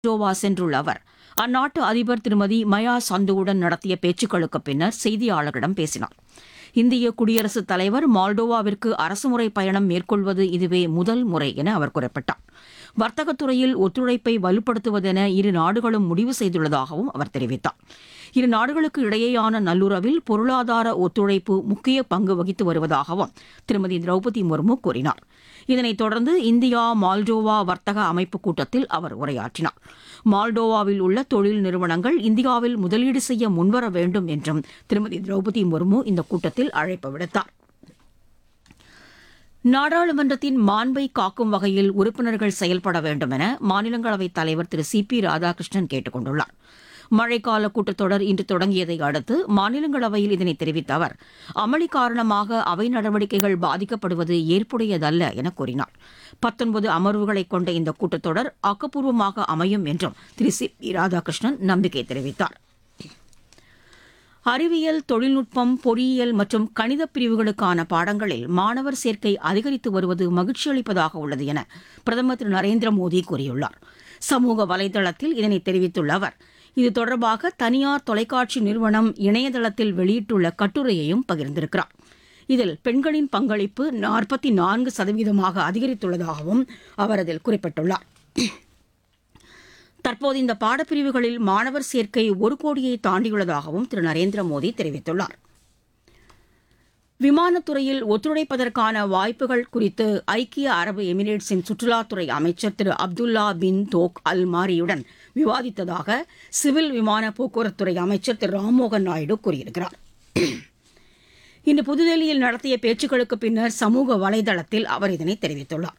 ஜோவா சென்றுள்ள அவர் அந்நாட்டு அதிபர் திருமதி மயா சந்துவுடன் நடத்திய பேச்சுக்களுக்கு பின்னர் செய்தியாளர்களிடம் பேசினார் இந்திய குடியரசுத் தலைவர் மால்டோவாவிற்கு அரசுமுறை பயணம் மேற்கொள்வது இதுவே முதல் முறை என அவர் குறிப்பிட்டார் வர்த்தகத்துறையில் ஒத்துழைப்பை வலுப்படுத்துவதென இரு நாடுகளும் முடிவு செய்துள்ளதாகவும் அவர் தெரிவித்தார் இரு நாடுகளுக்கு இடையேயான நல்லுறவில் பொருளாதார ஒத்துழைப்பு முக்கிய பங்கு வகித்து வருவதாகவும் திருமதி திரௌபதி முர்மு கூறினார் இதனைத் தொடர்ந்து இந்தியா மால்டோவா வர்த்தக அமைப்பு கூட்டத்தில் அவர் உரையாற்றினார் மால்டோவாவில் உள்ள தொழில் நிறுவனங்கள் இந்தியாவில் முதலீடு செய்ய முன்வர வேண்டும் என்றும் திருமதி திரௌபதி முர்மு இந்த கூட்டத்தில் அழைப்பு விடுத்தார் நாடாளுமன்றத்தின் மாண்பை காக்கும் வகையில் உறுப்பினர்கள் செயல்பட வேண்டும் என மாநிலங்களவைத் தலைவர் திரு சி பி ராதாகிருஷ்ணன் கேட்டுக் கொண்டுள்ளார் மழைக்கால கூட்டத்தொடர் இன்று தொடங்கியதை அடுத்து மாநிலங்களவையில் இதனை தெரிவித்த அவர் அமளி காரணமாக அவை நடவடிக்கைகள் பாதிக்கப்படுவது ஏற்புடையதல்ல என கூறினார் பத்தொன்பது அமர்வுகளை கொண்ட இந்த கூட்டத்தொடர் ஆக்கப்பூர்வமாக அமையும் என்றும் திரு சி பி ராதாகிருஷ்ணன் நம்பிக்கை தெரிவித்தார் அறிவியல் தொழில்நுட்பம் பொறியியல் மற்றும் கணித பிரிவுகளுக்கான பாடங்களில் மாணவர் சேர்க்கை அதிகரித்து வருவது மகிழ்ச்சி அளிப்பதாக உள்ளது என பிரதமர் திரு நரேந்திர மோடி கூறியுள்ளார் சமூக வலைதளத்தில் இதனை தெரிவித்துள்ள அவர் இது தொடர்பாக தனியார் தொலைக்காட்சி நிறுவனம் இணையதளத்தில் வெளியிட்டுள்ள கட்டுரையையும் பகிர்ந்திருக்கிறார் இதில் பெண்களின் பங்களிப்பு நாற்பத்தி நான்கு சதவீதமாக அதிகரித்துள்ளதாகவும் அவர் அதில் குறிப்பிட்டுள்ளார் தற்போது இந்த பாடப்பிரிவுகளில் மாணவர் சேர்க்கை ஒரு கோடியை தாண்டியுள்ளதாகவும் திரு நரேந்திர மோடி தெரிவித்துள்ளார் விமானத்துறையில் ஒத்துழைப்பதற்கான வாய்ப்புகள் குறித்து ஐக்கிய அரபு எமிரேட்ஸின் சுற்றுலாத்துறை அமைச்சர் திரு அப்துல்லா பின் தோக் அல் மாரியுடன் விவாதித்ததாக சிவில் விமான போக்குவரத்துறை அமைச்சர் திரு ராம்மோகன் நாயுடு கூறியிருக்கிறார் இன்று புதுதில்லியில் நடத்திய பேச்சுக்களுக்கு பின்னர் சமூக வலைதளத்தில் அவர் இதனை தெரிவித்துள்ளார்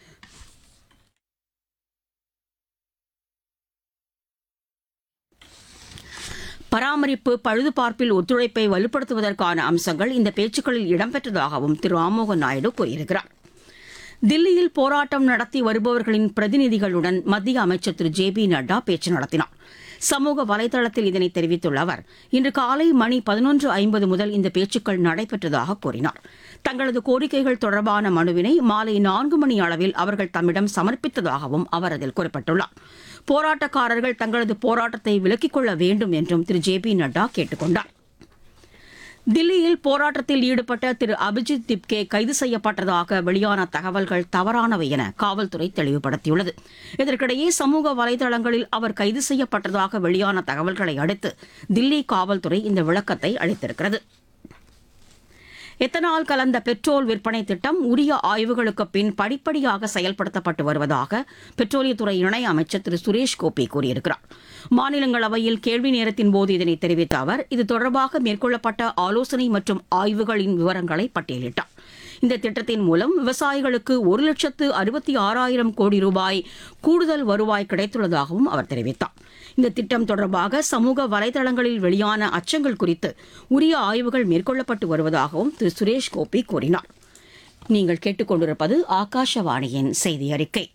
பராமரிப்பு பழுதுபார்ப்பில் ஒத்துழைப்பை வலுப்படுத்துவதற்கான அம்சங்கள் இந்த பேச்சுக்களில் இடம்பெற்றதாகவும் திரு ராம்மோகன் நாயுடு கூறியிருக்கிறார் தில்லியில் போராட்டம் நடத்தி வருபவர்களின் பிரதிநிதிகளுடன் மத்திய அமைச்சர் திரு ஜே பி நட்டா பேச்சு நடத்தினார் சமூக வலைதளத்தில் இதனை தெரிவித்துள்ள அவர் இன்று காலை மணி பதினொன்று ஐம்பது முதல் இந்த பேச்சுக்கள் நடைபெற்றதாக கூறினார் தங்களது கோரிக்கைகள் தொடர்பான மனுவினை மாலை நான்கு மணி அளவில் அவர்கள் தம்மிடம் சமர்ப்பித்ததாகவும் அவர் அதில் குறிப்பிட்டுள்ளார் போராட்டக்காரர்கள் தங்களது போராட்டத்தை விலக்கிக் கொள்ள வேண்டும் என்றும் திரு ஜே பி நட்டா கேட்டுக் கொண்டார் தில்லியில் போராட்டத்தில் ஈடுபட்ட திரு அபிஜித் திப்கே கைது செய்யப்பட்டதாக வெளியான தகவல்கள் தவறானவை என காவல்துறை தெளிவுபடுத்தியுள்ளது இதற்கிடையே சமூக வலைதளங்களில் அவர் கைது செய்யப்பட்டதாக வெளியான தகவல்களை அடுத்து தில்லி காவல்துறை இந்த விளக்கத்தை அளித்திருக்கிறது எத்தனால் கலந்த பெட்ரோல் விற்பனை திட்டம் உரிய ஆய்வுகளுக்கு பின் படிப்படியாக செயல்படுத்தப்பட்டு வருவதாக பெட்ரோலியத்துறை இணை அமைச்சர் திரு சுரேஷ் கோபி கூறியிருக்கிறார் மாநிலங்களவையில் கேள்வி நேரத்தின் போது இதனை தெரிவித்த அவர் இது தொடர்பாக மேற்கொள்ளப்பட்ட ஆலோசனை மற்றும் ஆய்வுகளின் விவரங்களை பட்டியலிட்டார் இந்த திட்டத்தின் மூலம் விவசாயிகளுக்கு ஒரு லட்சத்து அறுபத்தி ஆறாயிரம் கோடி ரூபாய் கூடுதல் வருவாய் கிடைத்துள்ளதாகவும் அவர் தெரிவித்தார் இந்த திட்டம் தொடர்பாக சமூக வலைதளங்களில் வெளியான அச்சங்கள் குறித்து உரிய ஆய்வுகள் மேற்கொள்ளப்பட்டு வருவதாகவும் திரு சுரேஷ் கோபி கூறினார் நீங்கள் கேட்டுக்கொண்டிருப்பது ஆகாஷவாணியின் செய்தி அறிக்கை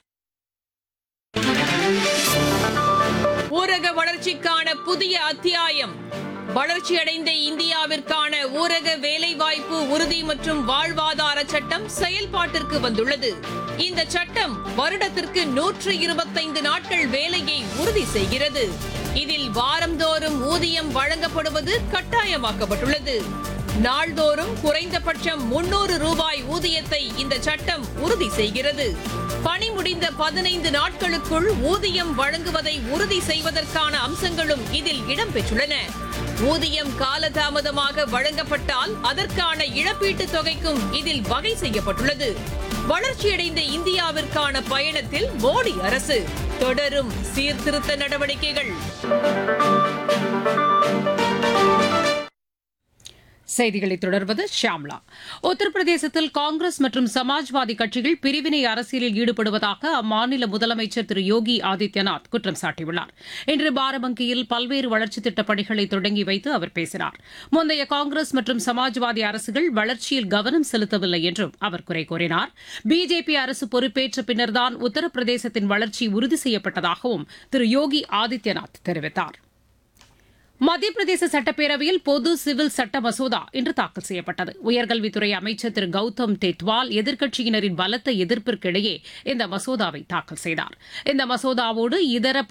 ஊரக வளர்ச்சிக்கான புதிய அத்தியாயம் வளர்ச்சியடைந்த இந்தியாவிற்கான ஊரக வேலைவாய்ப்பு உறுதி மற்றும் வாழ்வாதார சட்டம் செயல்பாட்டிற்கு வந்துள்ளது இந்த சட்டம் வருடத்திற்கு நூற்று இருபத்தைந்து நாட்கள் வேலையை உறுதி செய்கிறது இதில் வாரந்தோறும் ஊதியம் வழங்கப்படுவது கட்டாயமாக்கப்பட்டுள்ளது நாள்தோறும் குறைந்தபட்சம் முன்னூறு ரூபாய் ஊதியத்தை இந்த சட்டம் உறுதி செய்கிறது பணி முடிந்த பதினைந்து நாட்களுக்குள் ஊதியம் வழங்குவதை உறுதி செய்வதற்கான அம்சங்களும் இதில் இடம்பெற்றுள்ளன ஊதியம் காலதாமதமாக வழங்கப்பட்டால் அதற்கான இழப்பீட்டுத் தொகைக்கும் இதில் வகை செய்யப்பட்டுள்ளது வளர்ச்சியடைந்த இந்தியாவிற்கான பயணத்தில் மோடி அரசு தொடரும் சீர்திருத்த நடவடிக்கைகள் செய்திகளை தொடர்வது ஷியாம்லா உத்தரப்பிரதேசத்தில் காங்கிரஸ் மற்றும் சமாஜ்வாதி கட்சிகள் பிரிவினை அரசியலில் ஈடுபடுவதாக அம்மாநில முதலமைச்சர் திரு யோகி ஆதித்யநாத் குற்றம் சாட்டியுள்ளார் இன்று பாரபங்கியில் பல்வேறு வளர்ச்சித் திட்டப் பணிகளை தொடங்கி வைத்து அவர் பேசினார் முந்தைய காங்கிரஸ் மற்றும் சமாஜ்வாதி அரசுகள் வளர்ச்சியில் கவனம் செலுத்தவில்லை என்றும் அவர் குறை கூறினார் பிஜேபி அரசு பொறுப்பேற்ற பின்னர்தான் உத்தரப்பிரதேசத்தின் வளர்ச்சி உறுதி செய்யப்பட்டதாகவும் திரு யோகி ஆதித்யநாத் தெரிவித்தார் மத்திய பிரதேச சட்டப்பேரவையில் பொது சிவில் சட்ட மசோதா இன்று தாக்கல் செய்யப்பட்டது உயர்கல்வித்துறை அமைச்சர் திரு கௌதம் டெட்வால் எதிர்க்கட்சியினரின் பலத்த எதிர்ப்பிற்கிடையே இந்த மசோதாவை தாக்கல் செய்தார் இந்த மசோதாவோடு இதர